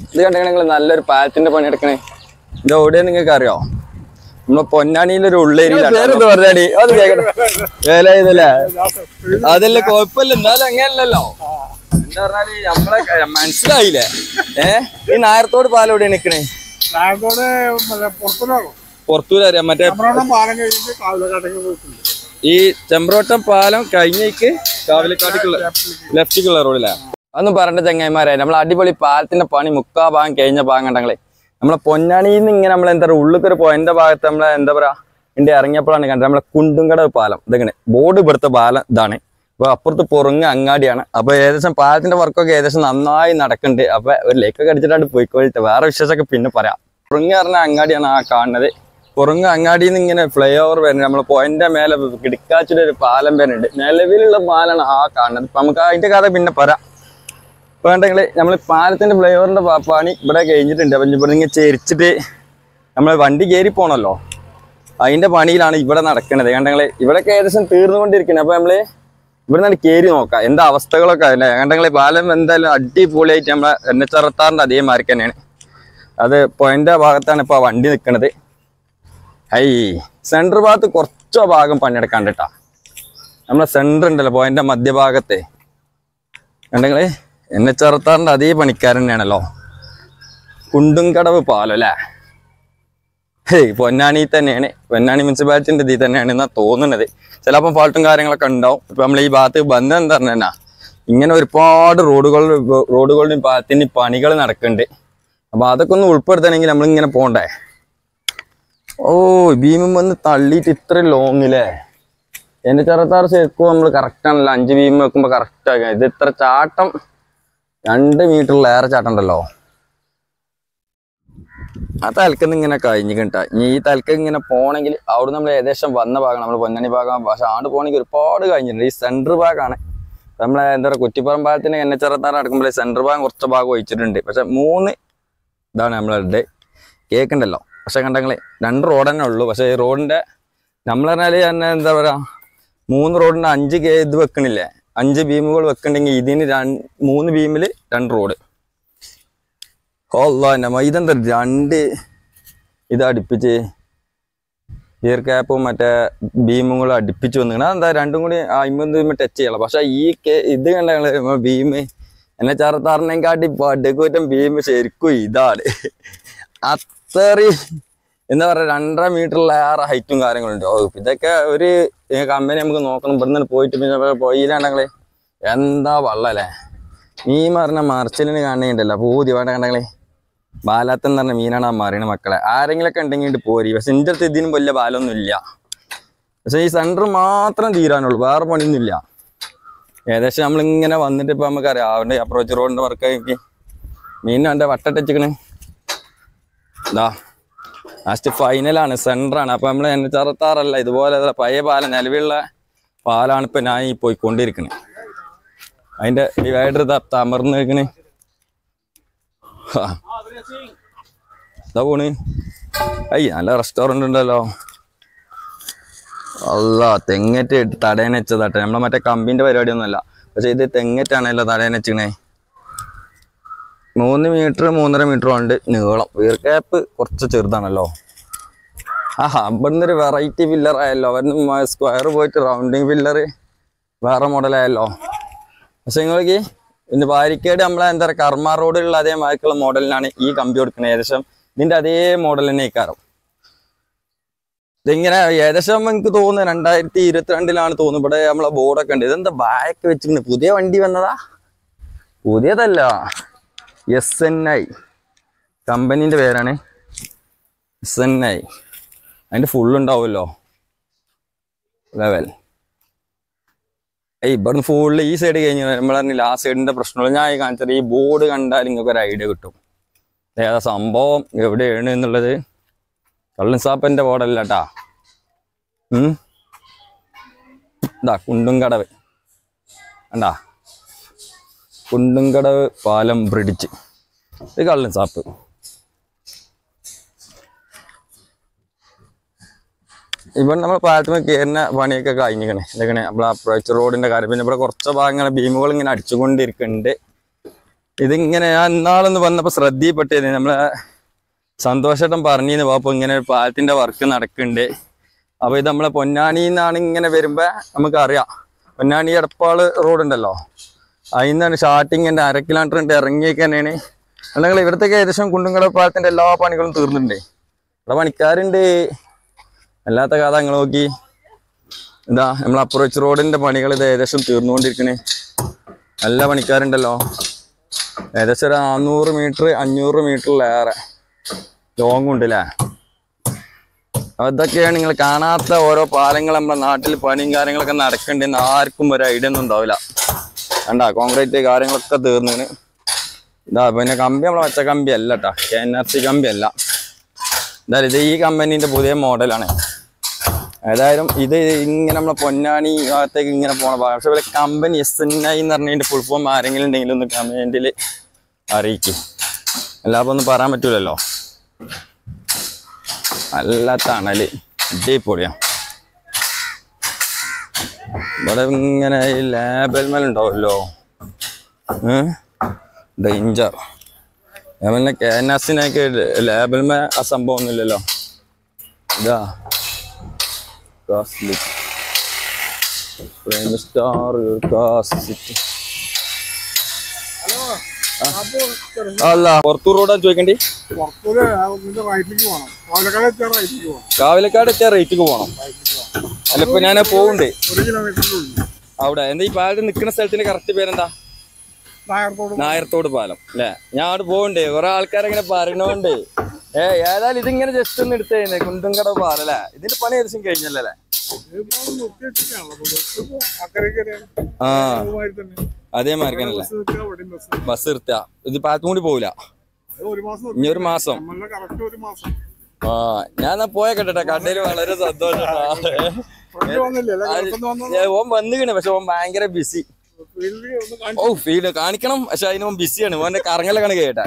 ഇത് കണ്ടെങ്കിൽ നിങ്ങൾ നല്ലൊരു പാലത്തിന്റെ പണി എടുക്കണേ ഇത് എവിടെയാ നിങ്ങൾക്ക് അറിയോ നമ്മളെ പൊന്നാണിയിലൊരു ഉള്ളേരിയിലാണ് പേരെന്ത് പറഞ്ഞാടി അത് കേക്കട്ടെ വേല ചെയ്തല്ലേ അതല്ലേ കുഴപ്പമില്ല എന്നാലും അങ്ങനെയല്ലല്ലോ എന്താ പറഞ്ഞാല് നമ്മളെ ക- മനസ്സിലായില്ലേ ഏ ഈ നായരത്തോട് പാലം എവിടെയാണ് നിക്കണേ നായകോട് പുറത്തുനിന്നാകും പുറത്തൂര് അറിയാം മറ്റേ നമ്മുടെ പാലം കഴിഞ്ഞിട്ട് കാവിലക്കാട്ടേക്ക് പോയിട്ടുണ്ട് ഈ ചെമ്പ്രോട്ടം പാലം കഴിഞ്ഞേക്ക് കാവിലക്കാട്ടിക്കുള്ള ലെഫ്റ്റിക്കുള്ള റോഡിലാ അതൊന്നും പറഞ്ഞ ചങ്ങായിമാരെ നമ്മൾ അടിപൊളി പാലത്തിന്റെ പണി മുക്കാ ഭാഗം കഴിഞ്ഞ ഭാഗം കണ്ടങ്ങളെ നമ്മളെ പൊന്നാണിയിൽ നിന്ന് ഇങ്ങനെ നമ്മൾ എന്താ പറയുക ഉള്ളിൽ ഒരു പോയിന്റ് ഭാഗത്ത് നമ്മളെ എന്താ പറയാ ഇണ്ട് ഇറങ്ങിയപ്പോഴാണ് കണ്ടത് നമ്മളെ കുണ്ടുംകടവ് പാലം ഇതിങ്ങനെ ബോർഡ് ഇവിടുത്തെ പാലം ഇതാണ് അപ്പൊ അപ്പുറത്ത് പൊറുങ്ങ അങ്ങാടിയാണ് അപ്പൊ ഏകദേശം പാലത്തിന്റെ വർക്കൊക്കെ ഏകദേശം നന്നായി നടക്കുന്നുണ്ട് അപ്പൊ ഒരു ലേക്കൊക്കെ അടിച്ചിട്ടാണ് പോയിക്കോളിട്ട് വേറെ വിശേഷമൊക്കെ പിന്നെ പറയാം പൊറുങ്ങ പറഞ്ഞ അങ്ങാടിയാണ് ആ കാണുന്നത് പൊറുങ്ങ അങ്ങാടിയിൽ നിന്ന് ഇങ്ങനെ ഫ്ലൈ ഓവർ വരുന്നുണ്ട് നമ്മളെ പോയിന്റ് മേലെ കിടക്കാച്ചിട്ട് ഒരു പാലം വരുന്നുണ്ട് നിലവിലുള്ള പാലാണ് ആ കാണുന്നത് ഇപ്പൊ നമുക്ക് അതിന്റെ കഥ പിന്നെ പറയാം ഇപ്പൊ കണ്ടെങ്കിൽ നമ്മൾ പാലത്തിന്റെ ഫ്ലൈ ഓവറിന്റെ പണി ഇവിടെ കഴിഞ്ഞിട്ടുണ്ട് അപ്പൊ ഇവിടെ ഇങ്ങനെ ചെരിച്ചിട്ട് നമ്മൾ വണ്ടി കയറി പോണല്ലോ അതിന്റെ പണിയിലാണ് ഇവിടെ നടക്കുന്നത് കണ്ടെങ്കിൽ ഇവിടെയൊക്കെ ഏകദേശം തീർന്നുകൊണ്ടിരിക്കുന്നത് അപ്പൊ നമ്മള് ഇവിടെ നിന്ന് കയറി നോക്കാം എന്താ അവസ്ഥകളൊക്കെ അല്ലേ കണ്ടെങ്കിൽ പാലം എന്തായാലും അടിപൊളിയായിട്ട് നമ്മളെ എൻ എച്ച് അറുപത്താറിന്റെ അതേ മാർക്ക് തന്നെയാണ് അത് പോയിന്റ് ഭാഗത്താണ് ഇപ്പൊ ആ വണ്ടി നിൽക്കുന്നത് ഹൈ സെൻട്രൽ ഭാഗത്ത് കുറച്ചോ ഭാഗം പണിയെടുക്കാണ്ട് കേട്ടാ നമ്മളെ സെൻറ്റർ ഉണ്ടല്ലോ പോയിന്റ് മധ്യഭാഗത്തെ കണ്ടെങ്കിൽ എൻ എച്ച് അറുപത്താറിന്റെ അതേ പണിക്കാരൻ തന്നെയാണല്ലോ കുണ്ടുംകടവ് പാലം അല്ലേ ഹേയ് പൊന്നാനി തന്നെയാണ് പൊന്നാനി മുനിസിപ്പാലിറ്റിന്റെ ഇതിൽ തന്നെയാണ് എന്നാ തോന്നുന്നത് ചിലപ്പം ഫാൾട്ടും കാര്യങ്ങളൊക്കെ ഉണ്ടാവും ഇപ്പൊ നമ്മൾ ഈ ഭാഗത്ത് ബന്ധം എന്താ പറഞ്ഞാ ഇങ്ങനെ ഒരുപാട് റോഡുകൾ റോഡുകളുടെയും പാലത്തിന്റെയും പണികൾ നടക്കുന്നുണ്ട് അപ്പൊ അതൊക്കെ ഒന്ന് ഉൾപ്പെടുത്തണമെങ്കിൽ നമ്മൾ ഇങ്ങനെ പോണ്ടേ ഓ ഭീമം വന്ന് തള്ളിയിട്ട് ഇത്ര ലോങ്ങില്ലേ എന്റെ ചെറുത്താറ് ശരിക്കും നമ്മൾ കറക്റ്റ് ആണല്ലോ അഞ്ച് ഭീമം വെക്കുമ്പോ കറക്റ്റ് ആക്കാം ഇത് ഇത്ര ചാട്ടം രണ്ട് മീറ്ററിലേറെ ചാട്ടം ഉണ്ടല്ലോ ആ തലക്കെന്ന് ഇങ്ങനെ കഴിഞ്ഞിട്ടാ ഇനി ഈ തലക്ക് ഇങ്ങനെ പോണെങ്കിൽ അവിടെ നമ്മൾ ഏകദേശം വന്ന ഭാഗം നമ്മൾ പൊന്നണി ഭാഗം പക്ഷെ ആണ്ട് പോണെങ്കിൽ ഒരുപാട് കഴിഞ്ഞിട്ടുണ്ട് ഈ സെൻട്രൽ ഭാഗമാണ് നമ്മളെ എന്താ പറയുക കുറ്റിപ്പുറം ഭാഗത്തിന് എന്നെ ചെറുത്താറ് നടക്കുമ്പോൾ സെൻട്രൽ ഭാഗം കുറച്ച് ഭാഗം ഒഴിച്ചിട്ടുണ്ട് പക്ഷെ മൂന്ന് ഇതാണ് നമ്മളുടെ കേക്കുണ്ടല്ലോ പക്ഷെ കണ്ടെങ്കിൽ രണ്ട് റോഡ് തന്നെ ഉള്ളൂ പക്ഷെ ഈ റോഡിന്റെ നമ്മൾ പറഞ്ഞാല് തന്നെ എന്താ പറയാ മൂന്ന് റോഡിന്റെ അഞ്ച് കേ ഇത് വെക്കണില്ലേ അഞ്ച് ബീമുകൾ വെക്കണ്ടെങ്കിൽ ഇതിന് രണ്ട് മൂന്ന് ബീമിൽ രണ്ട് റോഡ് അല്ല നമ്മ ഇതെന്താ രണ്ട് ഇത് അടുപ്പിച്ച് ഇയർ ക്യാപ്പും മറ്റേ ബീമും കൂടെ അടുപ്പിച്ച് വന്നിങ്ങനെ അതെന്താ രണ്ടും കൂടി അയിമ്പത് ടച്ച് ചെയ്യണം പക്ഷെ ഈ കേ- ഇത് കണ്ട ബീം എന്നെ ചെറുത്താറിനെക്കാട്ടി പടുക്കൂറ്റം ബീം ശരിക്കും ഇതാണ് അത്രയും എന്താ പറയാ രണ്ടര മീറ്ററിലേറെ ഹൈറ്റും കാര്യങ്ങളുണ്ട് ഓ ഇതൊക്കെ ഒരു കമ്പനി നമുക്ക് നോക്കണം ഇവിടുന്ന് പോയിട്ട് പിന്നെ പോയില്ലാണ്ടെങ്കിലേ എന്താ വള്ളല്ലേ നീ പറഞ്ഞ മറിച്ചിലിന് കാണുന്നുണ്ടല്ലോ പൂതി വേണ്ട കണ്ടെങ്കിലേ ബാലാത്തൻ എന്ന് പറഞ്ഞ മീനാണ് ആ മറിയണ മക്കളെ ആരെങ്കിലൊക്കെ ഉണ്ടെങ്കിൽ പോരി പക്ഷെ എൻ്റെ അടുത്ത് ഇതിനും വലിയ ബാലൊന്നും ഇല്ല പക്ഷെ ഈ സെൻറ്റർ മാത്രം തീരാനുള്ളൂ വേറെ പണിയൊന്നും ഇല്ല ഏകദേശം നമ്മളിങ്ങനെ വന്നിട്ട് ഇപ്പൊ നമുക്കറിയാം അവന്റെ അപ്രോച്ച് റോഡിന്റെ വർക്ക് ആക്കി മീനും എൻ്റെ വട്ടട്ടിച്ചിക്കണ് ഇതാ ലാസ്റ്റ് ഫൈനലാണ് സെൻറ്ററാണ് അപ്പൊ നമ്മൾ എന്നെ ചെറുത്താറല്ല ഇതുപോലെ ദാ പഴയ പാലം നിലവിലുള്ള പാലാണ് ഇപ്പൊ ഞാൻ ഈ പോയിക്കൊണ്ടിരിക്കണത് അതിന്റെ ഡിവൈഡർ തമർന്ന് നിൽക്കണ് ഇതാ പോണ് അയ്യ നല്ല റെസ്റ്റോറന്റ് ഉണ്ടല്ലോ അല്ല തെങ്ങറ്റ് തടയന വെച്ചതാട്ടെ നമ്മളെ മറ്റേ കമ്പിന്റെ പരിപാടിയൊന്നുമല്ല പക്ഷെ ഇത് തെങ്ങറ്റാണല്ലോ തടയന വെച്ചിക്കണേ മൂന്ന് മീറ്റർ മൂന്നര മീറ്റർ ഉണ്ട് നീളം വീർ ക്യാപ്പ് കുറച്ച് ചെറുതാണല്ലോ ആഹാ ഇവിടുന്ന് ഒരു വെറൈറ്റി പില്ലർ ആയല്ലോ അവിടുന്ന് സ്ക്വയർ പോയിട്ട് റൗണ്ടിങ് പില്ലർ വേറെ മോഡലായല്ലോ പക്ഷെ നിങ്ങൾക്ക് ഇന്ന് ബാരിക്കേഡ് നമ്മളെ എന്താ പറയുക കർമ്മ റോഡിലുള്ള അതേ മാതിരിക്കുള്ള മോഡലിനാണ് ഈ കമ്പി കൊടുക്കുന്നത് ഏകദേശം ഇതിന്റെ അതേ മോഡൽ തന്നെ ഇക്കാരം ഇതിങ്ങനെ ഏകദേശം എനിക്ക് തോന്നുന്നു രണ്ടായിരത്തി ഇരുപത്തിരണ്ടിലാണ് തോന്നുന്നു ഇവിടെ നമ്മളെ ബോർഡൊക്കെ ഉണ്ട് ഇതെന്താ ബാക്ക് വെച്ചിട്ടുണ്ട് പുതിയ വണ്ടി വന്നതാ പുതിയതല്ല എസ് എൻ ഐ കമ്പനീൻ്റെ പേരാണ് എസ് എൻ ഐ അതിൻ്റെ ഫുൾ ഉണ്ടാവുമല്ലോ ലെവൽ ഏയ് ഇവിടുന്ന് ഫുള്ള് ഈ സൈഡ് കഴിഞ്ഞ് നമ്മൾ പറഞ്ഞില്ല ആ സൈഡിൻ്റെ പ്രശ്നമുള്ളൂ ഞാൻ ഈ കാണിച്ചത് ഈ ബോർഡ് കണ്ടാൽ നിങ്ങൾക്ക് ഒരു ഐഡിയ കിട്ടും ഏതാ സംഭവം എവിടെയാണ് എന്നുള്ളത് കള്ളൻ സാപ്പൻ്റെ ബോർഡല്ല കേട്ടാ ഉം ഇതാ കുണ്ടുംകടവ് കണ്ടാ കുണ്ടുംകടവ് പാലം ബ്രിഡ്ജ് ഇത് കള്ളൻ സാപ്പ് ഇവിടെ നമ്മൾ പാലത്തുമ്പോൾ കയറുന്ന പണിയൊക്കെ കഴിഞ്ഞിക്കണേ ഇതൊക്കെ നമ്മൾ അപ്രോച്ച് റോഡിന്റെ കാര്യം പിന്നെ ഇവിടെ കുറച്ച് ഭാഗങ്ങൾ ഭീമുകൾ ഇങ്ങനെ അടിച്ചുകൊണ്ടിരിക്കുന്നുണ്ട് ഇതിങ്ങനെ ഞാൻ ഇന്നാളൊന്ന് വന്നപ്പോ ശ്രദ്ധയിൽപ്പെട്ടത് നമ്മളെ സന്തോഷേട്ടൻ പറഞ്ഞിരുന്നു പാപ്പ ഇങ്ങനെ ഒരു പാലത്തിന്റെ വർക്ക് നടക്കുന്നുണ്ട് അപ്പൊ ഇത് നമ്മളെ പൊന്നാനിന്നാണ് ഇങ്ങനെ വരുമ്പോ നമുക്ക് അറിയാം പൊന്നാനി എടപ്പാള് റോഡ് ഉണ്ടല്ലോ അതിൽ നിന്നാണ് സ്റ്റാർട്ടിങ് ഉണ്ട് അര കിലോമീറ്റർ ഉണ്ട് ഇറങ്ങിയൊക്കെ തന്നെയാണ് അല്ലെങ്കിൽ ഇവിടത്തേക്ക് ഏകദേശം കുണ്ടുംകട പാലത്തിന്റെ എല്ലാ പണികളും തീർന്നിട്ടുണ്ട് ഇവിടെ പണിക്കാരുണ്ട് അല്ലാത്ത കഥ നിങ്ങൾ നോക്കി ഇതാ നമ്മൾ അപ്രോച്ച് റോഡിന്റെ പണികൾ ഇത് ഏകദേശം തീർന്നുകൊണ്ടിരിക്കണേ നല്ല പണിക്കാരുണ്ടല്ലോ ഏകദേശം ഒരു നാനൂറ് മീറ്റർ അഞ്ഞൂറ് മീറ്ററിലേറെ ലോങ് ഉണ്ട് അല്ലേ അപ്പൊ ഇതൊക്കെയാണ് നിങ്ങൾ കാണാത്ത ഓരോ പാലങ്ങൾ നമ്മുടെ നാട്ടിൽ പണിയും കാര്യങ്ങളൊക്കെ നടക്കണ്ടെന്ന് ആർക്കും ഒരു ഐഡിയ ഒന്നും ഉണ്ടാവില്ല കണ്ട കോൺക്രീറ്റ് കാര്യങ്ങളൊക്കെ തീർന്നിന് ഇതാ പിന്നെ കമ്പി നമ്മളെ പച്ച കമ്പി അല്ല കേട്ടാ കെ എൻ ആർ സി കമ്പി അല്ല എന്തായാലും ഇത് ഈ കമ്പനീന്റെ പുതിയ മോഡലാണ് ഏതായാലും ഇത് ഇങ്ങനെ നമ്മളെ പൊന്നാനി ഭാഗത്തേക്ക് ഇങ്ങനെ പോണ ഭാഗം പക്ഷെ ഇവിടെ കമ്പനി എസ് എൻ ഐ എന്ന് പറഞ്ഞതിന്റെ ഫുൾ ഫോം ആരെങ്കിലും ഉണ്ടെങ്കിൽ ഒന്ന് കമന്റിൽ അറിയിക്കും അല്ലാതെ ഒന്നും പറയാൻ പറ്റൂലല്ലോ നല്ല തണല് ഇടിപ്പൊടിയാ ഇവിടെ ഇങ്ങനെ ഈ ലേബൽ ഉണ്ടാവുമല്ലോ ഡേഞ്ചർ ലേബലിനെ കെ എൻ എസിനൊക്കെ ലേബൽമേ ആ സംഭവം ഒന്നുമില്ലല്ലോ ഇതാ കാസ്ലിക് പ്രൈം സ്റ്റാർ കാസ്റ്റ് ഹലോ അപ്പൊ ചെറുപ്പം അല്ല പുറത്തൂർ റോഡാണ് ചോദിക്കണ്ടി പുറത്തൊരു നിന്റെ റൈറ്റിലേക്ക് പോകണം പാലക്കാട് എത്തിയാൽ റൈറ്റിലേക്ക് പോകണം കാവലക്കാട് എത്തിയ റേറ്റിക്ക് പോകണം അല്ല ഇപ്പൊ ഞാൻ പോകുന്നുണ്ട് ഒരു കിലോമീറ്ററിനുള്ളിൽ അവിടെ എന്താ ഈ പാലത്ത് നിൽക്കുന്ന സ്ഥലത്തിന്റെ കറക്റ്റ് പേരെന്താ നായർത്തോട് നായർത്തോട് പാലം അല്ലേ ഞാൻ അവിടെ പോകണ്ടേ കുറെ ആൾക്കാരിങ്ങനെ പറയണോണ്ട് ഏ ഏതായാലും ഇതിങ്ങനെ ജസ്റ്റ് ഒന്ന് എടുത്തേനെ കുണ്ടുംകട പാലം അല്ലേ ഇതിന്റെ പണി ഏകദേശം കഴിഞ്ഞല്ലോ അല്ലേ ഇതിപ്പോ നിർത്തി വെച്ചിട്ടാണല്ലോ അപ്പൊ ബസ് ഇപ്പോ അക്കരയ്ക്ക് വരെ ആ അതുമാതിരി തന്നെ അതേമാതിരി തന്നെ ബസ് നിൽക്കുക അവിടെയും ബസ് ബസ് നിർത്തുക ഇത് പാലത്തും കൂടി പോവില്ല അത് ഒരു മാസം ഇനി ഒരു മാസം നമ്മളുടെ കറക്റ്റ് ഒരു മാസം ആ ഞാൻ എന്നാ പോയ കേട്ടെ കണ്ടതിൽ വളരെ സന്തോഷം ഫ്രണ്ട് വന്നില്ലേ അല്ലെ ഗൾഫിന്ന് വന്ന ഓൻ വന്നിക്കണ് പക്ഷെ ഓൻ ഭയങ്കര ബിസി ഫീൽഡിൽ ഒന്ന് കാണിച്ചു ഓ ഫീല് കാണിക്കണം പക്ഷെ അതിന് ഓൻ ബിസിയാണ് ഓന്റെ കറങ്ങലൊക്കെ കേട്ടാ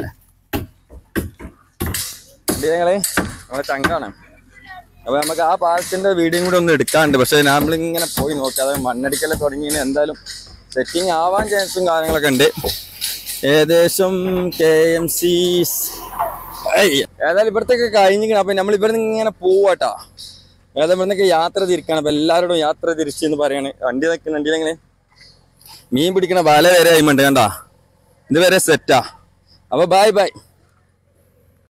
ഞങ്ങളെ നമ്മളെ ചങ്കാണ് അപ്പൊ നമുക്ക് ആ പാലത്തിന്റെ വീഡിയോ കൂടെ ഒന്ന് എടുക്കാണ്ട് പക്ഷെ നമ്മളിങ്ങനെ പോയി നോക്കി അതായത് മണ്ണടിക്കലൊക്കെ തുടങ്ങി എന്തായാലും സെറ്റിംഗ് ആവാൻ ചാൻസും കാര്യങ്ങളൊക്കെ ഉണ്ട് ഏകദേശം കെ എം സി ഏതായാലും ഇവിടത്തേക്ക് കഴിഞ്ഞിരിക്കണം അപ്പൊ നമ്മൾ ഇവിടെ നിന്ന് ഇങ്ങനെ പോവാട്ടാ ഏതായാലും ഇവിടെ നിന്നൊക്കെ യാത്ര തിരിക്കണം അപ്പൊ എല്ലാവരോടും യാത്ര തിരിച്ചു എന്ന് പറയാണ് വണ്ടി നിൽക്കുന്ന വണ്ടി എങ്ങനെ മീൻ പിടിക്കണ വല വരെ ആയിമുണ്ട് കണ്ടാ ഇത് വരെ സെറ്റാ അപ്പൊ ബൈ ബൈ